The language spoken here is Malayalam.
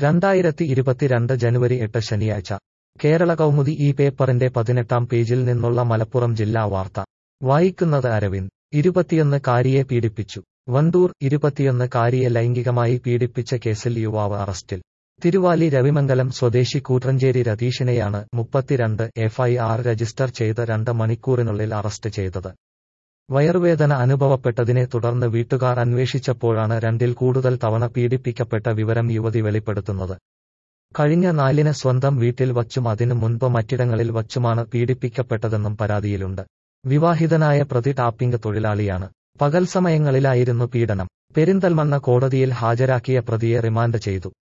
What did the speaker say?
രണ്ടായിരത്തി ഇരുപത്തിരണ്ട് ജനുവരി എട്ട് ശനിയാഴ്ച കേരള കൗമുദി ഈ പേപ്പറിന്റെ പതിനെട്ടാം പേജിൽ നിന്നുള്ള മലപ്പുറം ജില്ലാ വാർത്ത വായിക്കുന്നത് അരവിന്ദ് ഇരുപത്തിയൊന്ന് കാരിയെ പീഡിപ്പിച്ചു വണ്ടൂർ ഇരുപത്തിയൊന്ന് കാരിയെ ലൈംഗികമായി പീഡിപ്പിച്ച കേസിൽ യുവാവ് അറസ്റ്റിൽ തിരുവാലി രവിമംഗലം സ്വദേശി കൂട്രഞ്ചേരി രതീഷിനെയാണ് മുപ്പത്തിരണ്ട് എഫ്ഐആർ രജിസ്റ്റർ ചെയ്ത് രണ്ട് മണിക്കൂറിനുള്ളിൽ അറസ്റ്റ് ചെയ്തത് വയറുവേദന അനുഭവപ്പെട്ടതിനെ തുടർന്ന് വീട്ടുകാർ അന്വേഷിച്ചപ്പോഴാണ് രണ്ടിൽ കൂടുതൽ തവണ പീഡിപ്പിക്കപ്പെട്ട വിവരം യുവതി വെളിപ്പെടുത്തുന്നത് കഴിഞ്ഞ നാലിന് സ്വന്തം വീട്ടിൽ വച്ചും അതിനു മുൻപ് മറ്റിടങ്ങളിൽ വച്ചുമാണ് പീഡിപ്പിക്കപ്പെട്ടതെന്നും പരാതിയിലുണ്ട് വിവാഹിതനായ പ്രതി ടാപ്പിംഗ് തൊഴിലാളിയാണ് പകൽ സമയങ്ങളിലായിരുന്നു പീഡനം പെരിന്തൽമണ്ണ കോടതിയിൽ ഹാജരാക്കിയ പ്രതിയെ റിമാൻഡ് ചെയ്തു